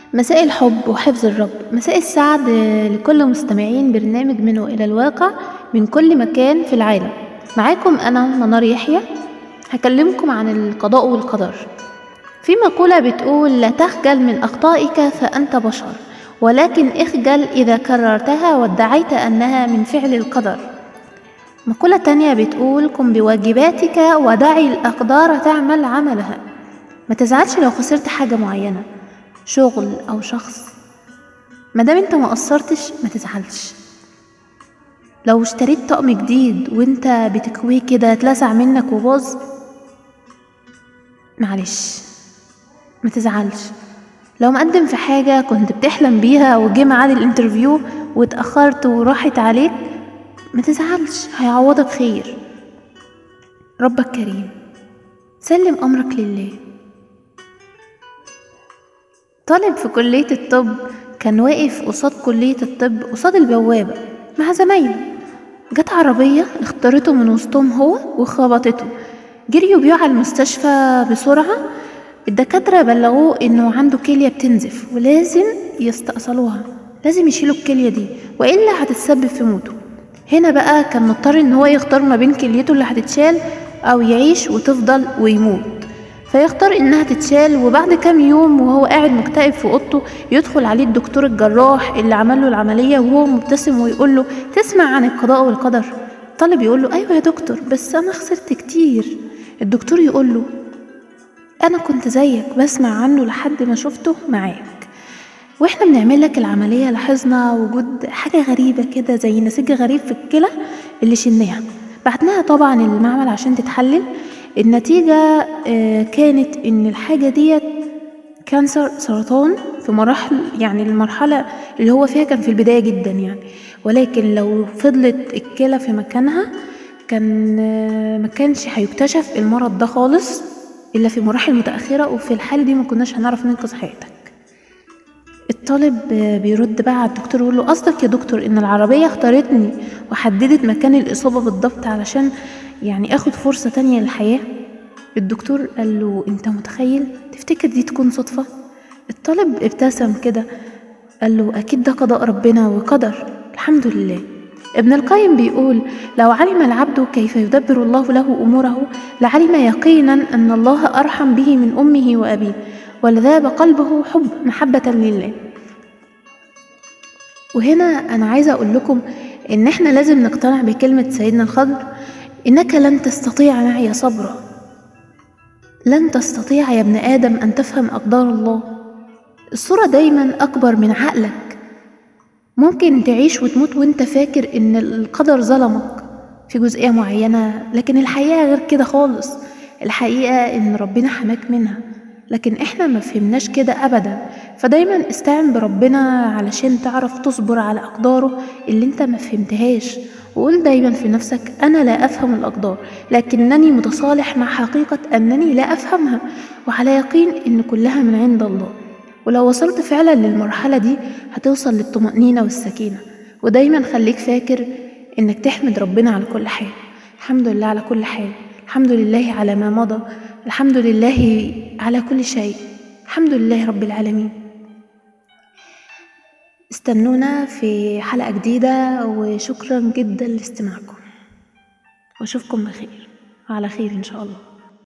مساء الحب وحفظ الرب مساء السعد لكل مستمعين برنامج منه إلى الواقع من كل مكان في العالم معاكم أنا منار يحيى هكلمكم عن القضاء والقدر في مقولة بتقول لا تخجل من أخطائك فأنت بشر ولكن اخجل إذا كررتها وادعيت أنها من فعل القدر مقولة تانية بتقول قم بواجباتك ودعي الأقدار تعمل عملها ما تزعلش لو خسرت حاجة معينة شغل أو شخص مادام انت ما قصرتش ما تزعلش لو اشتريت طقم جديد وانت بتكويه كده اتلسع منك وباظ معلش ما تزعلش لو مقدم في حاجة كنت بتحلم بيها وجه ميعاد الانترفيو واتأخرت وراحت عليك ما تزعلش هيعوضك خير ربك كريم سلم أمرك لله طالب في كلية الطب كان واقف قصاد كلية الطب قصاد البوابة مع زمايله جت عربية اختارته من وسطهم هو وخبطته جريوا بيه على المستشفى بسرعة الدكاترة بلغوه إنه عنده كلية بتنزف ولازم يستأصلوها لازم يشيلوا الكلية دي وإلا هتتسبب في موته هنا بقى كان مضطر إن هو يختار ما بين كليته اللي هتتشال أو يعيش وتفضل ويموت فيختار إنها تتشال وبعد كام يوم وهو قاعد مكتئب في أوضته يدخل عليه الدكتور الجراح اللي عمل له العملية وهو مبتسم ويقول له تسمع عن القضاء والقدر الطالب يقول له أيوة يا دكتور بس أنا خسرت كتير الدكتور يقول له أنا كنت زيك بسمع عنه لحد ما شفته معاك واحنا بنعمل لك العملية لاحظنا وجود حاجة غريبة كده زي نسيج غريب في الكلى اللي شلناها بعتناها طبعا المعمل عشان تتحلل النتيجة آه، كانت إن الحاجة ديت كانسر سرطان في مراحل يعني المرحلة اللي هو فيها كان في البداية جدا يعني ولكن لو فضلت الكلى في مكانها كان آه، ما كانش هيكتشف المرض ده خالص إلا في مراحل متأخرة وفي الحالة دي ما كناش هنعرف ننقذ حياتك الطالب آه، بيرد بقى على الدكتور ويقول له قصدك يا دكتور ان العربية اختارتني وحددت مكان الإصابة بالضبط علشان يعني اخد فرصة تانية للحياة الدكتور قال له انت متخيل تفتكر دي تكون صدفة الطالب ابتسم كده قال له اكيد ده قضاء ربنا وقدر الحمد لله ابن القيم بيقول لو علم العبد كيف يدبر الله له اموره لعلم يقينا ان الله ارحم به من امه وابيه ولذاب قلبه حب محبه لله وهنا انا عايزه اقول لكم ان احنا لازم نقتنع بكلمه سيدنا الخضر انك لن تستطيع معي صبرا لن تستطيع يا ابن ادم ان تفهم اقدار الله الصوره دايما اكبر من عقلك ممكن تعيش وتموت وانت فاكر ان القدر ظلمك في جزئيه معينه لكن الحقيقه غير كده خالص الحقيقه ان ربنا حماك منها لكن احنا ما فهمناش كده ابدا فدايما استعن بربنا علشان تعرف تصبر على اقداره اللي انت ما فهمتهاش وقول دايما في نفسك انا لا افهم الاقدار لكنني متصالح مع حقيقه انني لا افهمها وعلى يقين ان كلها من عند الله ولو وصلت فعلا للمرحله دي هتوصل للطمانينه والسكينه ودايما خليك فاكر انك تحمد ربنا على كل حال الحمد لله على كل حال الحمد لله على ما مضى الحمد لله على كل شيء الحمد لله رب العالمين استنونا في حلقة جديدة وشكرا جدا لاستماعكم واشوفكم بخير على خير ان شاء الله